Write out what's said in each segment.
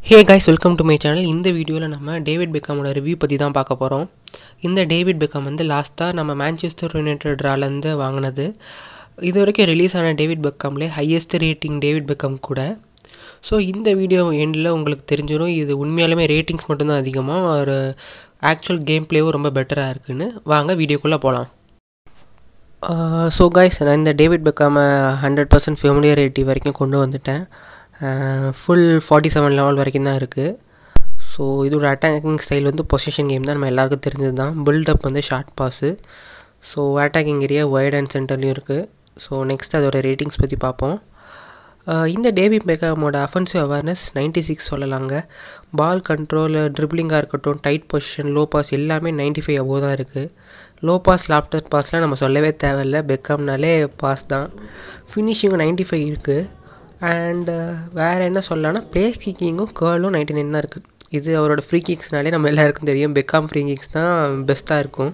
hey guys welcome to my channel இந்த வீடியோவில் நம்ம டேவிட் பெக்காமோட ரிவ்யூ பற்றி தான் பார்க்க போகிறோம் இந்த டேவிட் பெக்காம் வந்து லாஸ்ட்டாக நம்ம மேன்செஸ்டர் யுனைடெட் ராலேருந்து வாங்கினது இது வரைக்கும் ரிலீஸ் ஆன டேவிட் பெக்காம்லே ஹையஸ்ட் ரேட்டிங் டேவிட் பெக்காம் கூட ஸோ இந்த வீடியோ எண்டில் உங்களுக்கு தெரிஞ்சிடும் இது உண்மையாலுமே ரேட்டிங்ஸ் மட்டும்தான் அதிகமாக ஒரு ஆக்சுவல் கேம் பிளேவும் ரொம்ப பெட்டராக இருக்குன்னு வாங்க வீடியோக்குள்ளே போகலாம் ஸோ கைஸ் நான் இந்த டேவிட் பெக்காம ஹண்ட்ரட் பர்சன்ட் ஃபெமிலியரிட்டி வரைக்கும் கொண்டு வந்துட்டேன் ஃபுல் ஃபார்ட்டி செவன் லெவல் வரைக்கும் தான் இருக்குது ஸோ இதோட அட்டாக்கிங் ஸ்டைல் வந்து பொசிஷன் கேம் தான் நம்ம எல்லாருக்கும் தெரிஞ்சது தான் பில்டப் வந்து short pass so attacking area wide and சென்டர்லேயும் இருக்குது ஸோ நெக்ஸ்ட் அதோட ரேட்டிங்ஸ் பற்றி பார்ப்போம் இந்த டேவிட் பெக்காமோட அஃபென்சிவ் அவேர்னஸ் நைன்ட்டி சிக்ஸ் சொல்லலாங்க பால் கண்ட்ரோல் ட்ரிப்ளிங்காக இருக்கட்டும் டைட் பொசிஷன் லோ பாஸ் எல்லாமே நைன்ட்டி ஃபைவ் அபோவ் தான் இருக்குது லோ பாஸ் லாப்டர் பாஸ்லாம் நம்ம சொல்லவே தேவையில்ல பெக்காம்னாலே பாஸ் தான் ஃபினிஷிங்கும் நைன்ட்டி ஃபைவ் இருக்குது அண்டு வேறு என்ன சொல்லலாம்னா ப்ளேஸ் கிக்கிங்கும் கேர்லும் நைன்டி நைன் தான் இருக்குது இது அவரோட ஃப்ரீ கிக்ஸ்னாலே நம்ம எல்லாருக்கும் தெரியும் பெக்காம் ஃப்ரீ கிக்ஸ் தான் பெஸ்ட்டாக இருக்கும்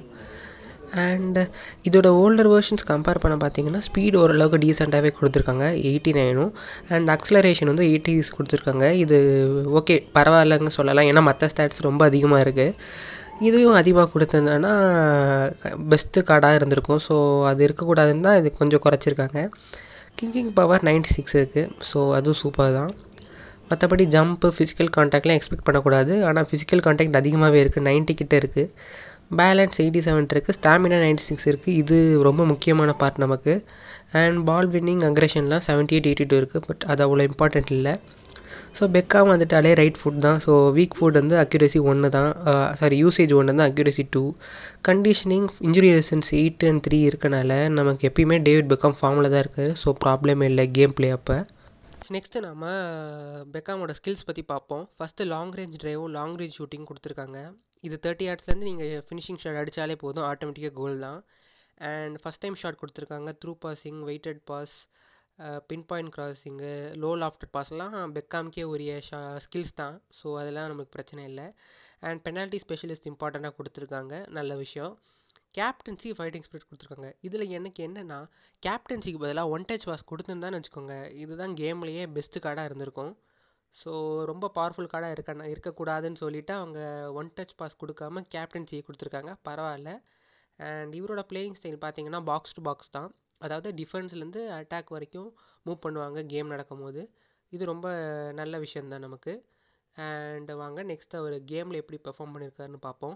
அண்டு இதோட ஓல்டர் வேர்ஷன்ஸ் கம்பேர் பண்ண பார்த்தீங்கன்னா ஸ்பீடு ஓரளவுக்கு டீசெண்டாகவே கொடுத்துருக்காங்க எயிட்டி நைனும் அண்ட் அக்ஸலரேஷன் வந்து எயிட்டிஸ் கொடுத்துருக்காங்க இது ஓகே பரவாயில்லங்க சொல்லலாம் ஏன்னா மற்ற ஸ்டாட்ஸ் ரொம்ப அதிகமாக இருக்குது இதுவும் அதிகமாக கொடுத்துருந்தேன்னா பெஸ்ட்டு கார்டாக இருந்திருக்கும் ஸோ அது இருக்கக்கூடாதுன்னு தான் இது கொஞ்சம் குறைச்சிருக்காங்க கிங்கிங் பவர் நைன்ட்டி சிக்ஸ் இருக்குது ஸோ அதுவும் சூப்பர் தான் மற்றபடி ஜம்ப்பு ஃபிசிக்கல் காண்டாக்ட்லாம் எக்ஸ்பெக்ட் பண்ணக்கூடாது ஆனால் ஃபிசிக்கல் காண்டாக்ட் அதிகமாகவே இருக்குது நைன்ட்டி கிட்டே இருக்குது பேலன்ஸ் எயிட்டி செவன் இருக்குது ஸ்டாமினா நைன்ட்டி சிக்ஸ் இருக்குது இது ரொம்ப முக்கியமான பார்ட் நமக்கு அண்ட் பால் வின்னிங் அக்ரெஷன்லாம் செவன்ட்டி எயிட் எயிட்டி டூ இருக்குது பட் அது அவ்வளோ இம்பார்ட்டண்ட் இல்லை ஸோ பெக்காம் வந்துட்டாலே ரைட் ஃபுட் தான் ஸோ வீக் ஃபுட் வந்து அக்யூரேசி ஒன்று தான் சாரி யூசேஜ் ஒன்று தான் accuracy two conditioning injury resistance eight and three இருக்கனால நமக்கு எப்பயுமே டேவிட் பெக்காம் ஃபார்மில் தான் இருக்குது ஸோ ப்ராப்ளமே இல்லை கேம் பிளே அப்போ நெக்ஸ்ட்டு நம்ம பெக்காமோட ஸ்கில்ஸ் பற்றி பார்ப்போம் ஃபஸ்ட்டு லாங் ரேஞ்ச் ட்ரைவும் லாங் ரேஞ்ச் ஷூட்டிங் கொடுத்துருக்காங்க இது தேர்ட்டி ஆர்ட்ஸ்லேருந்து நீங்கள் ஃபினிஷிங் ஷாட் அடித்தாலே போதும் ஆட்டோமேட்டிக்காக கோல் தான் அண்ட் ஃபஸ்ட் டைம் ஷாட் கொடுத்துருக்காங்க through passing weighted pass pinpoint crossing low lofted பாஸ்லாம் பெக்காம்க்கே உரிய ஷா ஸ்கில்ஸ் தான் ஸோ அதெல்லாம் நமக்கு பிரச்சனை இல்லை அண்ட் பெனால்ட்டி ஸ்பெஷலிஸ்ட் இம்பார்ட்டண்ட்டாக கொடுத்துருக்காங்க நல்ல விஷயம் கேப்டன்சி ஃபைட்டிங் ஸ்பிரிட் கொடுத்துருக்காங்க இதில் எனக்கு என்னென்னா கேப்டன்சிக்கு பதிலாக ஒன் டச் பாஸ் கொடுத்துருந்தான்னு வச்சுக்கோங்க இதுதான் கேம்லேயே பெஸ்ட்டு கார்டாக இருந்திருக்கும் ஸோ ரொம்ப பவர்ஃபுல் கார்டாக இருக்க இருக்கக்கூடாதுன்னு சொல்லிவிட்டு அவங்க ஒன் டச் பாஸ் கொடுக்காம கேப்டன்சி கொடுத்துருக்காங்க பரவாயில்ல அண்ட் இவரோட பிளேயிங் ஸ்டைல் பார்த்தீங்கன்னா பாக்ஸ் டு பாக்ஸ் தான் அதாவது டிஃபென்ஸ்லேருந்து அட்டாக் வரைக்கும் மூவ் பண்ணுவாங்க கேம் நடக்கும் போது இது ரொம்ப நல்ல விஷயந்தான் நமக்கு அண்ட் வாங்க நெக்ஸ்ட் அவர் கேமில் எப்படி பெர்ஃபார்ம் பண்ணியிருக்காருன்னு பார்ப்போம்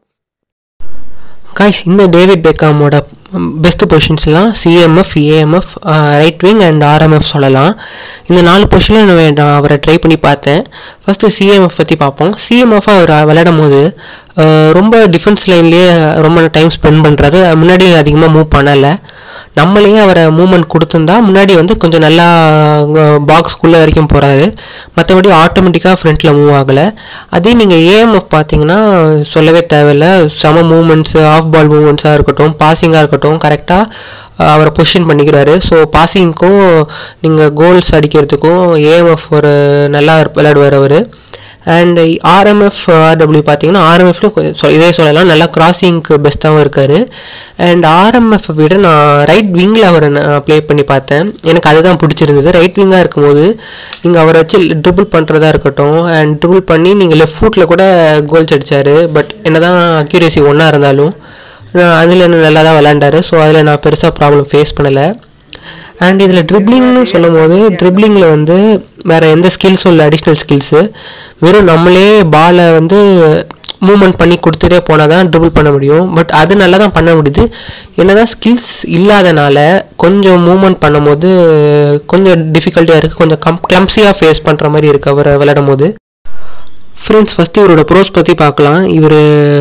காய்ஸ் இந்த டேவிட் பெக்காமோட பெஸ்ட் பொசிஷன்ஸ்லாம் CMF AMF right wing and RMF சொல்லலாம் இந்த நாலு பொசிஷனில் நான் அவரை ட்ரை பண்ணி பார்த்தேன் ஃபஸ்ட்டு சிஎம்எஃப் பற்றி பார்ப்போம் சிஎம்எஃப் அவர் விளையாடும் போது ரொம்ப டிஃபென்ஸ் லைன்லேயே ரொம்ப டைம் ஸ்பெண்ட் பண்ணுறாரு முன்னாடி அதிகமாக மூவ் பண்ணலை நம்மளே அவரை மூமெண்ட் கொடுத்துருந்தா முன்னாடி வந்து கொஞ்சம் நல்லா பாக்ஸ்குள்ளே வரைக்கும் போகிறாரு மற்றபடி ஆட்டோமேட்டிக்காக ஃப்ரண்ட்டில் மூவ் ஆகலை அதே நீங்கள் ஏஎம்எஃப் பார்த்தீங்கன்னா சொல்லவே தேவையில்ல செம மூமெண்ட்ஸு ஆஃப் பால் மூமெண்ட்ஸாக இருக்கட்டும் பாசிங்காக இருக்கட்டும் கரெக்டாக அவரை பொசிஷன் பண்ணிக்கிறாரு ஸோ பாசிங்க்கும் நீங்கள் கோல்ஸ் அடிக்கிறதுக்கும் ஏஎம்எஃப் ஒரு நல்லா விளையாடுவார் அவர் அண்ட் ஆர்எம்எஃப் ஆர்டபிள்யூ பார்த்தீங்கன்னா ஆர்எம்எஃப்லையும் கொஞ்சம் இதே சொல்லலாம் நல்லா கிராசிங்க்கு பெஸ்ட்டாகவும் இருக்கார் அண்ட் ஆர்எம்எஃப் விட நான் ரைட் விங்கில் அவரை நான் ப்ளே பண்ணி பார்த்தேன் எனக்கு அதுதான் பிடிச்சிருந்தது ரைட் விங்காக இருக்கும்போது நீங்கள் அவரை வச்சு ட்ரிபிள் பண்ணுறதா இருக்கட்டும் அண்ட் ட்ரிபிள் பண்ணி நீங்கள் லெஃப்ட் ஃபுட்டில் கூட கோல்ஸ் அடித்தார் பட் என்ன தான் அக்யூரேசி ஒன்றா இருந்தாலும் அதில் நல்லா தான் விளாண்டாரு ஸோ அதில் நான் பெருசாக ப்ராப்ளம் ஃபேஸ் பண்ணலை அண்ட் இதில் ட்ரிப்ளிங்னு சொல்லும் போது ட்ரிப்ளிங்கில் வந்து வேறு எந்த ஸ்கில்ஸும் இல்லை அடிஷ்னல் ஸ்கில்ஸு வெறும் நம்மளே பாலை வந்து மூமெண்ட் பண்ணி கொடுத்துட்டே போனால் தான் ட்ரிபிள் பண்ண முடியும் பட் அது நல்லா தான் பண்ண முடியுது என்ன தான் ஸ்கில்ஸ் இல்லாதனால கொஞ்சம் மூமெண்ட் பண்ணும்போது கொஞ்சம் டிஃபிகல்ட்டியாக இருக்குது கொஞ்சம் கம் கிளம்ஸியாக ஃபேஸ் பண்ணுற மாதிரி இருக்குது அவரை விளையாடும் போது ஃப்ரெண்ட்ஸ் ஃபஸ்ட்டு இவரோட ப்ரோஸ் பற்றி பார்க்கலாம் இவர்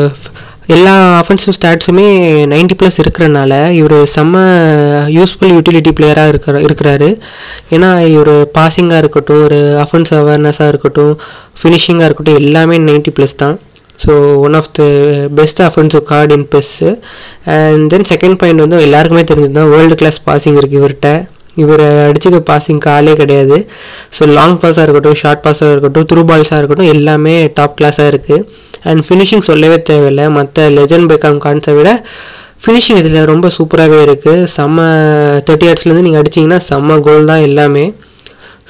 எல்லா அஃபென்சிவ் ஸ்டாட்ஸுமே நைன்டி ப்ளஸ் இருக்கிறனால இவர் செம்ம யூஸ்ஃபுல் யூட்டிலிட்டி பிளேயராக இருக்கிற இருக்கிறாரு ஏன்னா இவர் பாசிங்காக இருக்கட்டும் ஒரு அஃபென்ஸ் அவேர்னஸாக இருக்கட்டும் ஃபினிஷிங்காக இருக்கட்டும் எல்லாமே நைன்ட்டி ப்ளஸ் தான் so one of the best offensive card in PES and then second point வந்து எல்லாருக்குமே தெரிஞ்சது தான் வேர்ல்டு கிளாஸ் பாசிங் இருக்குது இவர்கிட்ட இவர் அடிச்சுக்க பாசிங்க்கு ஆளே கிடையாது ஸோ லாங் பாஸாக இருக்கட்டும் ஷார்ட் பாஸாக இருக்கட்டும் த்ரூ பால்ஸாக இருக்கட்டும் எல்லாமே டாப் கிளாஸாக இருக்குது அண்ட் ஃபினிஷிங் சொல்லவே தேவையில்லை மற்ற லெஜண்ட் பெக்காம் கான்ஸை விட ஃபினிஷிங் இதில் ரொம்ப சூப்பராகவே இருக்குது செம்ம தேர்ட்டி ஹார்ட்ஸ்லேருந்து நீங்கள் அடிச்சிங்கன்னா செம்ம கோல் தான் எல்லாமே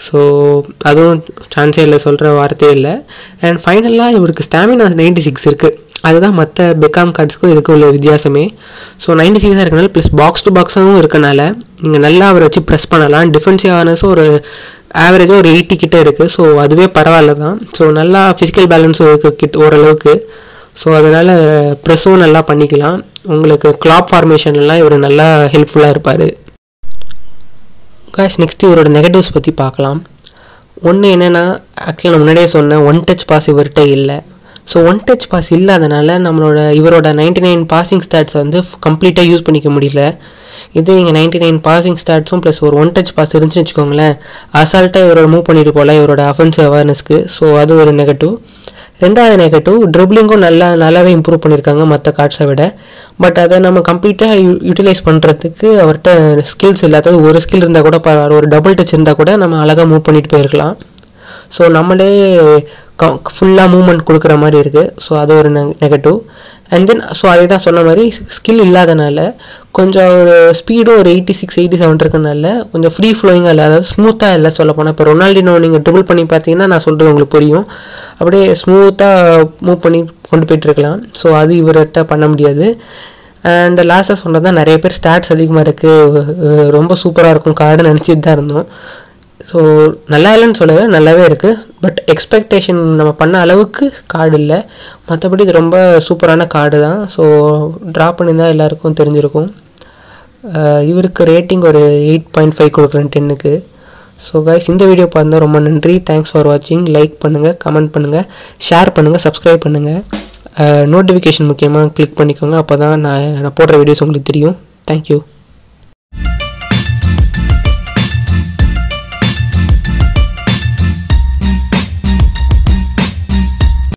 ஸோ அதுவும் சான்ஸே இல்லை சொல்கிற வார்த்தையே இல்லை அண்ட் ஃபைனலாக இவருக்கு ஸ்டாமினா நைன்டி சிக்ஸ் இருக்குது அதுதான் மற்ற பெக்காம் கார்ட்ஸ்க்கும் இதுக்கு உள்ள வித்தியாசமே ஸோ நைன்டி சிக்ஸாக இருக்கனால ப்ளஸ் பாக்ஸ் டு பாக்ஸாகவும் இருக்கனால நீங்கள் நல்லா அவரை வச்சு ப்ரெஸ் பண்ணலாம் டிஃபென்சிவ் ஆனஸும் ஒரு ஆவரேஜாக ஒரு எயிட்டி கிட்ட இருக்குது ஸோ அதுவே பரவாயில்ல தான் ஸோ நல்லா ஃபிசிக்கல் பேலன்ஸும் இருக்குது கிட் ஓரளவுக்கு ஸோ அதனால் ப்ரெஸ்ஸும் நல்லா பண்ணிக்கலாம் உங்களுக்கு கிளாப் ஃபார்மேஷன்லாம் இவர் நல்லா ஹெல்ப்ஃபுல்லாக இருப்பார் காய்ஸ் நெக்ஸ்ட் இவரோட நெகட்டிவ்ஸ் பற்றி பார்க்கலாம் ஒன்று என்னென்னா ஆக்சுவலாக நான் முன்னாடியே சொன்னேன் ஒன் டச் பாஸ் இவர்கிட்ட இல்லை ஸோ ஒன் டச் பாஸ் இல்லாதனால நம்மளோட இவரோட நைன்டி நைன் பாசிங் ஸ்டாட்ஸ் வந்து கம்ப்ளீட்டாக யூஸ் பண்ணிக்க முடியல இது நீங்கள் நைன்டி நைன் பாசிங் ஸ்டாட்ஸும் ப்ளஸ் ஒரு ஒன் டச் பாஸ் இருந்துச்சுன்னு வச்சுக்கோங்களேன் அசால்ட்டாக இவரோட மூவ் பண்ணிட்டு போகலாம் இவரோட அஃபென்சிவ் அவேர்னஸ்க்கு ஸோ அது ஒரு நெகட்டிவ் ரெண்டாவது நெகட்டிவ் ட்ரிப்ளிங்கும் நல்லா நல்லாவே இம்ப்ரூவ் பண்ணியிருக்காங்க மற்ற கார்ட்ஸை விட பட் அதை நம்ம கம்ப்ளீட்டாக யூ யூட்டிலைஸ் பண்ணுறதுக்கு அவர்கிட்ட ஸ்கில்ஸ் இல்லாதது ஒரு ஸ்கில் இருந்தால் கூட பரவாயில்ல ஒரு டபுள் டச் இருந்தால் கூட நம்ம அழகாக மூவ் பண்ணிட்டு போயிருக்கலாம் ஸோ நம்மளே ஃபுல்லாக மூவ்மெண்ட் கொடுக்குற மாதிரி இருக்குது ஸோ அது ஒரு நெகட்டிவ் அண்ட் தென் ஸோ அதே தான் சொன்ன மாதிரி ஸ்கில் இல்லாதனால கொஞ்சம் ஒரு ஸ்பீடும் ஒரு எயிட்டி சிக்ஸ் எயிட்டி செவன் இருக்கனால கொஞ்சம் ஃப்ரீ ஃப்ளோயிங்காக இல்லை அதாவது ஸ்மூத்தாக இல்லை சொல்ல போனால் இப்போ ரொனால்டினோ நீங்கள் ட்ரிபிள் பண்ணி பார்த்தீங்கன்னா நான் சொல்கிறது உங்களுக்கு புரியும் அப்படியே ஸ்மூத்தாக மூவ் பண்ணி கொண்டு போயிட்டுருக்கலாம் ஸோ அது இவர்கிட்ட பண்ண முடியாது அண்ட் லாஸ்ட்டாக சொன்னது தான் நிறைய பேர் ஸ்டாட்ஸ் அதிகமாக இருக்குது ரொம்ப சூப்பராக இருக்கும் கார்டுன்னு நினச்சிட்டு தான் இருந்தோம் ஸோ நல்லா இல்லைன்னு சொல்லலை நல்லாவே இருக்குது பட் எக்ஸ்பெக்டேஷன் நம்ம பண்ண அளவுக்கு கார்டு இல்லை மற்றபடி இது ரொம்ப சூப்பரான கார்டு தான் ஸோ ட்ரா பண்ணியிருந்தால் எல்லாருக்கும் தெரிஞ்சிருக்கும் இவருக்கு ரேட்டிங் ஒரு எயிட் பாயிண்ட் ஃபைவ் கொடுக்குறேன் டென்னுக்கு ஸோ கைஸ் இந்த வீடியோ பார்த்தா ரொம்ப நன்றி தேங்க்ஸ் ஃபார் வாட்சிங் லைக் பண்ணுங்கள் கமெண்ட் பண்ணுங்கள் ஷேர் பண்ணுங்கள் சப்ஸ்கிரைப் பண்ணுங்கள் நோட்டிஃபிகேஷன் முக்கியமாக கிளிக் பண்ணிக்கோங்க அப்போ தான் நான் நான் போடுற வீடியோஸ் உங்களுக்கு தெரியும் தேங்க்யூ